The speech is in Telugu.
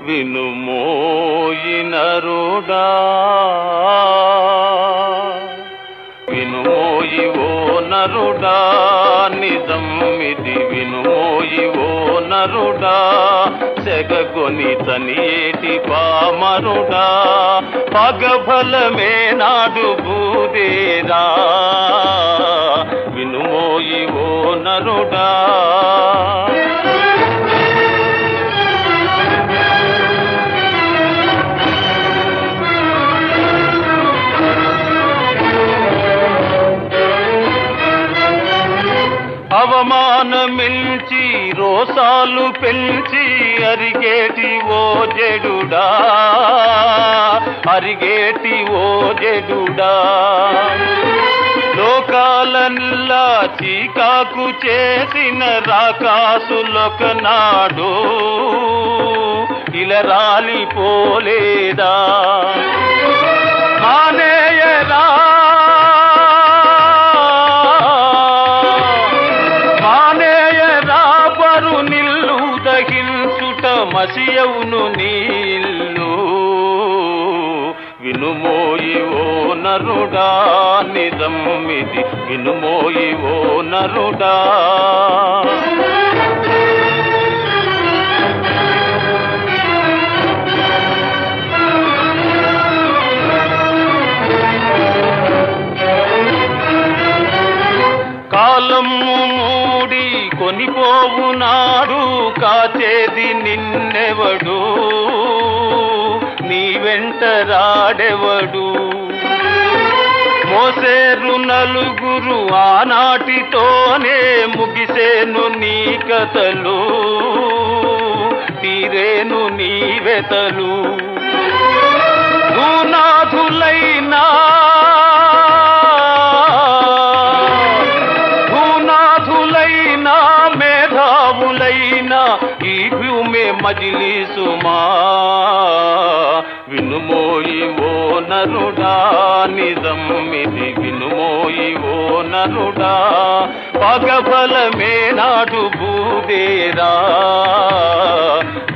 వినుమోయి నరుడా వినుమోయి ఓ నరుడా నిజమిది వినుమోయి ఓ నరుడా సెగగొని తనియేటి పామరుడా పగఫలమే నాడు బూదేరా వినుమోయి ఓ నరుడా అవమానమిల్చి రోసాలు పెంచి అరిగేటి ఓ జడుడా అరిగేటి ఓ జడుడా లోకాలల్లా చీకాకు చేసిన రాకాసులొకనాడు ఇలా రాలిపోలేదా మానేయరా మానేయరా పరు నిల్లు దహించుట మసియవును నీళ్ళు వినుమోయి ఓ నరుడా నిజమిది వినుమోయి ఓ నరుడా కాలము మూడి కొనిపోవునాడు కాచేది నిన్నెవడు నీ వెంట రాడెవడు మోసేరు నలుగురు ఆనాటితోనే ముగిసేను నీ కథలు తీరేను నీ వెతలు భూనాథులైనా భూనాథులైనా మేధావులైనా ఈ భూమి మజిలీసుమా వినుమోయి ఓ నరుడా నిజమిది వినుమోయి ఓ నరుడా పగఫలమే నాడు బూదేరా